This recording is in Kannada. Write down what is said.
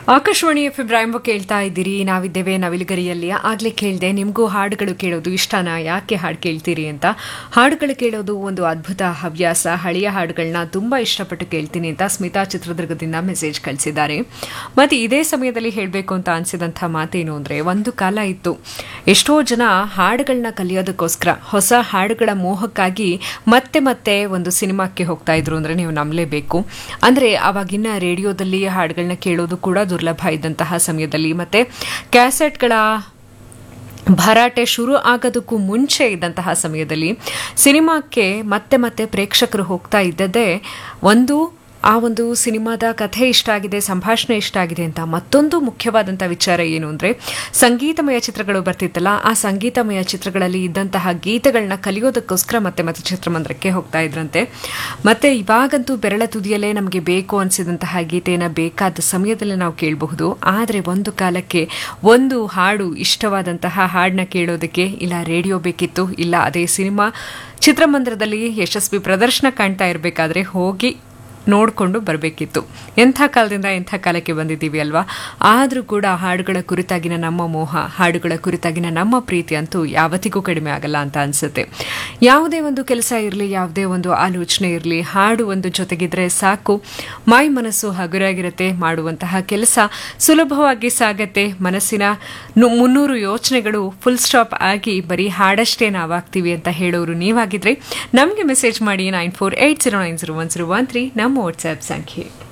ಆಕಾಶವಾಣಿ ಎಫ್ ಇಬ್ರಾಹಿಂಬ ಕೇಳ್ತಾ ಇದ್ದೀರಿ ನಾವಿದ್ದೇವೆ ನವಿಲುಗರಿಯಲ್ಲಿ ಆಗ್ಲೇ ಕೇಳಿದೆ ನಿಮಗೂ ಹಾಡುಗಳು ಕೇಳೋದು ಇಷ್ಟನಾ ಯಾಕೆ ಹಾಡು ಕೇಳ್ತೀರಿ ಅಂತ ಹಾಡುಗಳು ಕೇಳೋದು ಒಂದು ಅದ್ಭುತ ಹವ್ಯಾಸ ಹಳೆಯ ಹಾಡುಗಳನ್ನ ತುಂಬಾ ಇಷ್ಟಪಟ್ಟು ಕೇಳ್ತೀನಿ ಅಂತ ಸ್ಮಿತಾ ಚಿತ್ರದುರ್ಗದಿಂದ ಮೆಸೇಜ್ ಕಳಿಸಿದ್ದಾರೆ ಮತ್ತೆ ಇದೇ ಸಮಯದಲ್ಲಿ ಹೇಳಬೇಕು ಅಂತ ಅನಿಸಿದಂಥ ಮಾತೇನು ಅಂದರೆ ಒಂದು ಕಾಲ ಇತ್ತು ಎಷ್ಟೋ ಜನ ಹಾಡುಗಳನ್ನ ಕಲಿಯೋದಕ್ಕೋಸ್ಕರ ಹೊಸ ಹಾಡುಗಳ ಮೋಹಕ್ಕಾಗಿ ಮತ್ತೆ ಮತ್ತೆ ಒಂದು ಸಿನಿಮಾಕ್ಕೆ ಹೋಗ್ತಾ ಇದ್ರು ಅಂದರೆ ನೀವು ನಂಬಲೇಬೇಕು ಅಂದರೆ ಅವಾಗಿನ ರೇಡಿಯೋದಲ್ಲಿ ಹಾಡುಗಳನ್ನ ಕೇಳೋದು ಕೂಡ ದುರ್ಲಭ ಇದ್ದಂತಹ ಸಮಯದಲ್ಲಿ ಮತ್ತೆ ಕ್ಯಾಸೆಟ್ಗಳ ಭರಾಟೆ ಶುರು ಆಗೋದಕ್ಕೂ ಮುಂಚೆ ಇದ್ದಂತಹ ಸಮಯದಲ್ಲಿ ಸಿನಿಮಾಕ್ಕೆ ಮತ್ತೆ ಮತ್ತೆ ಪ್ರೇಕ್ಷಕರು ಹೋಗ್ತಾ ಇದ್ದದ್ದೇ ಒಂದು ಆ ಒಂದು ಸಿನಿಮಾದ ಕಥೆ ಇಷ್ಟ ಆಗಿದೆ ಸಂಭಾಷಣೆ ಇಷ್ಟ ಆಗಿದೆ ಅಂತ ಮತ್ತೊಂದು ಮುಖ್ಯವಾದಂಥ ವಿಚಾರ ಏನು ಅಂದರೆ ಸಂಗೀತಮಯ ಚಿತ್ರಗಳು ಬರ್ತಿತ್ತಲ್ಲ ಆ ಸಂಗೀತಮಯ ಚಿತ್ರಗಳಲ್ಲಿ ಇದ್ದಂತಹ ಗೀತೆಗಳನ್ನ ಕಲಿಯೋದಕ್ಕೋಸ್ಕರ ಮತ್ತೆ ಮತ್ತೆ ಚಿತ್ರಮಂದಿರಕ್ಕೆ ಹೋಗ್ತಾ ಇದ್ರಂತೆ ಮತ್ತೆ ಇವಾಗಂತೂ ಬೆರಳ ತುದಿಯಲ್ಲೇ ನಮಗೆ ಬೇಕು ಅನಿಸಿದಂತಹ ಗೀತೆಯನ್ನು ಬೇಕಾದ ಸಮಯದಲ್ಲಿ ನಾವು ಕೇಳಬಹುದು ಆದರೆ ಒಂದು ಕಾಲಕ್ಕೆ ಒಂದು ಹಾಡು ಇಷ್ಟವಾದಂತಹ ಹಾಡನ್ನ ಕೇಳೋದಕ್ಕೆ ಇಲ್ಲ ರೇಡಿಯೋ ಬೇಕಿತ್ತು ಇಲ್ಲ ಅದೇ ಸಿನಿಮಾ ಚಿತ್ರಮಂದಿರದಲ್ಲಿ ಯಶಸ್ವಿ ಪ್ರದರ್ಶನ ಕಾಣ್ತಾ ಇರಬೇಕಾದ್ರೆ ಹೋಗಿ ನೋಡಿಕೊಂಡು ಬರಬೇಕಿತ್ತು ಎಂಥ ಕಾಲದಿಂದ ಎಂಥ ಕಾಲಕ್ಕೆ ಬಂದಿದ್ದೀವಿ ಅಲ್ವಾ ಆದರೂ ಕೂಡ ಹಾಡುಗಳ ಕುರಿತಾಗಿನ ನಮ್ಮ ಮೋಹ ಹಾಡುಗಳ ಕುರಿತಾಗಿನ ನಮ್ಮ ಪ್ರೀತಿ ಅಂತೂ ಯಾವತ್ತಿಗೂ ಕಡಿಮೆ ಆಗಲ್ಲ ಅಂತ ಅನಿಸುತ್ತೆ ಯಾವುದೇ ಒಂದು ಕೆಲಸ ಇರಲಿ ಯಾವುದೇ ಒಂದು ಆಲೋಚನೆ ಇರಲಿ ಹಾಡು ಒಂದು ಜೊತೆಗಿದ್ರೆ ಸಾಕು ಮೈ ಮನಸ್ಸು ಹಗುರಾಗಿರುತ್ತೆ ಮಾಡುವಂತಹ ಕೆಲಸ ಸುಲಭವಾಗಿ ಸಾಗತ್ತೆ ಮನಸ್ಸಿನ ನು- ಮುನ್ನೂರು ಯೋಚನೆಗಳು ಫುಲ್ ಸ್ಟಾಪ್ ಆಗಿ ಬರೀ ಹಾಡಷ್ಟೇ ನಾವಾಗ್ತೀವಿ ಅಂತ ಹೇಳೋರು ನೀವಾಗಿದ್ರೆ ನಮಗೆ ಮೆಸೇಜ್ ಮಾಡಿ nine four eight zero nine zero one zero one three ನಮ್ಮ ವಾಟ್ಸ್ಆ್ಯಪ್ ಸಂಖ್ಯೆ